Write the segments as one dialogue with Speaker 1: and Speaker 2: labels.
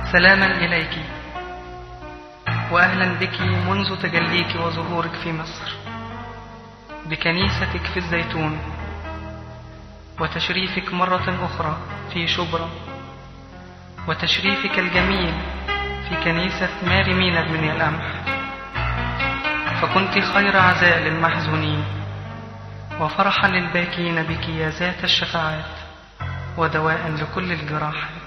Speaker 1: سلاما إليك وأهلا بك منذ تجليك وظهورك في مصر بكنيستك في الزيتون وتشريفك مرة أخرى في شبرا وتشريفك الجميل في كنيسة ماري مينا بن القمح فكنت خير عزاء للمحزونين وفرحا للباكين بك يا ذات الشفاعات ودواء لكل الجراحات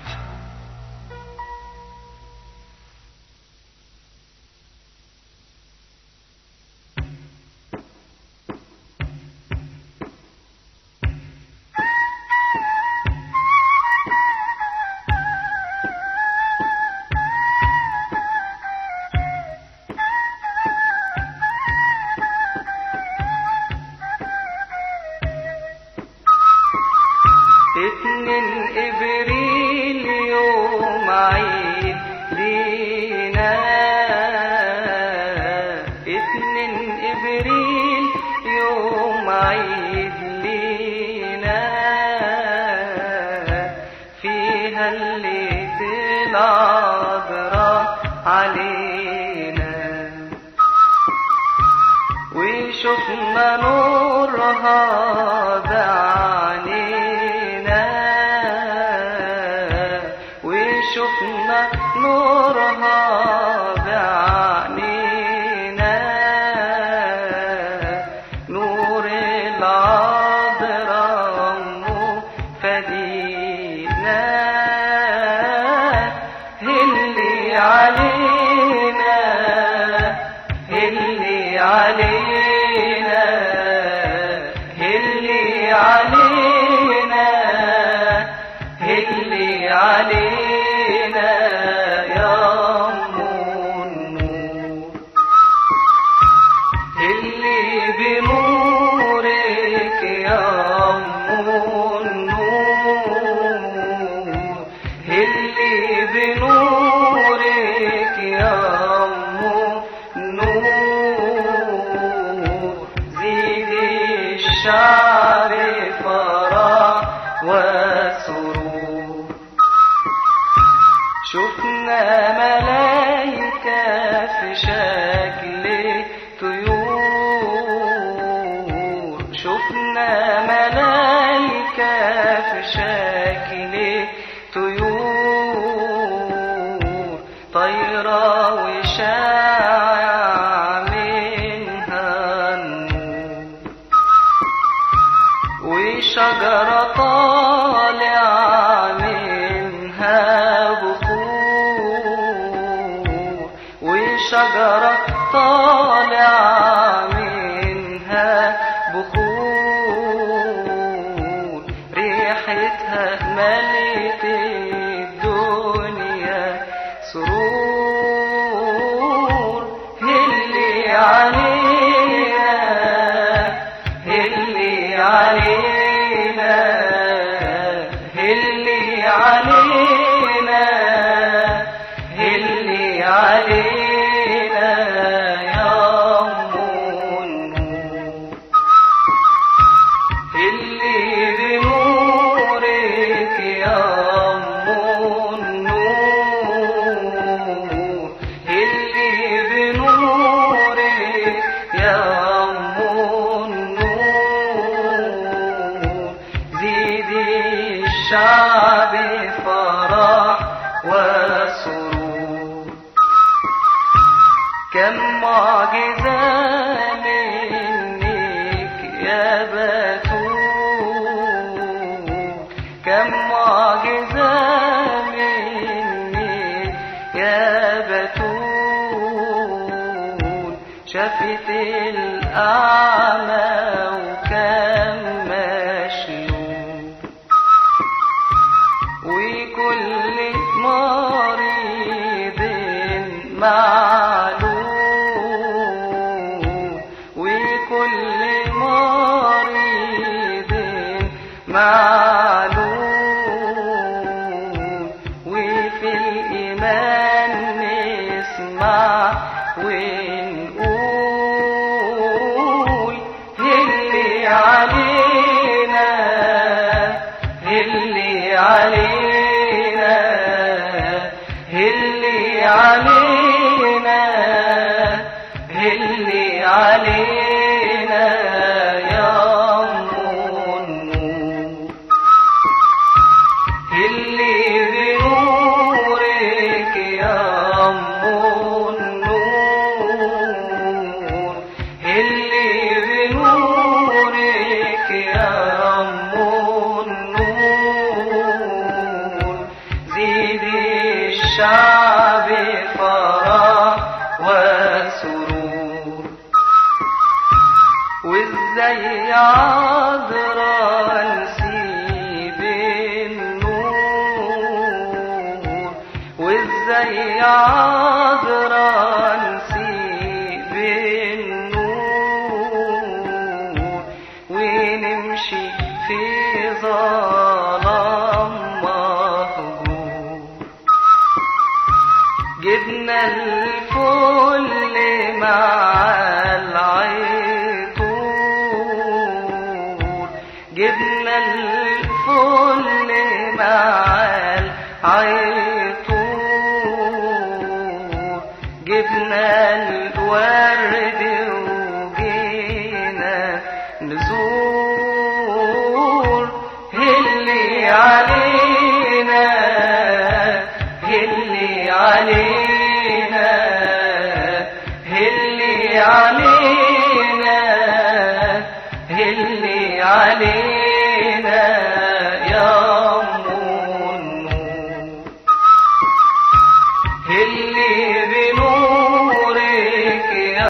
Speaker 2: اتنين ابريل يوم عيد لينا اتنين ابريل يوم عيد لينا فيها اللي العذراء علينا وشفنا نورها بعينينا وشفنا نورها بعينينا نور العذراء أم فدينا اللي علينا اللي علينا اللي علينا اللي علينا يا أم النور اللي بنورك يا أم النور اللي بنورك يا أم النور زيدي الشعر فرح وسرور شفنا ملايكة في شكل طيور شفنا ملايكة في شكل طيور طيرة وشاع منها النور وشجرة طالع منها بخور وشجرة طالع منها بخور ريحتها ملت الدنيا سرور اللي علينا اللي علينا اللي علينا اللي علينا يا أم النور اللي بنورك يا أم النور اللي بنورك يا أم النور زيدي الشعب فرح وسرور كم معجزة منك يا بتول كم معجزة منك يا بتول شفت الأعمى وكم مشلول وكل مريض معلوم وكل مريض معلوم وفي الإيمان نسمع ونقول اللي علينا اللي علينا علينا اللي علينا يا النور اللي بنورك يا أم النور اللي بنورك يا أم النور زيد الشعب فرح وسرور وازاي عذرا نسيب النور وازاي عذرا نسيب النور ونمشي في ظلام مهجور جبنا الفل مع العطور جبنا الفل مع العطور جبنا الورد وجينا نزور اللي علينا اللي علينا اللي علينا اللي علينا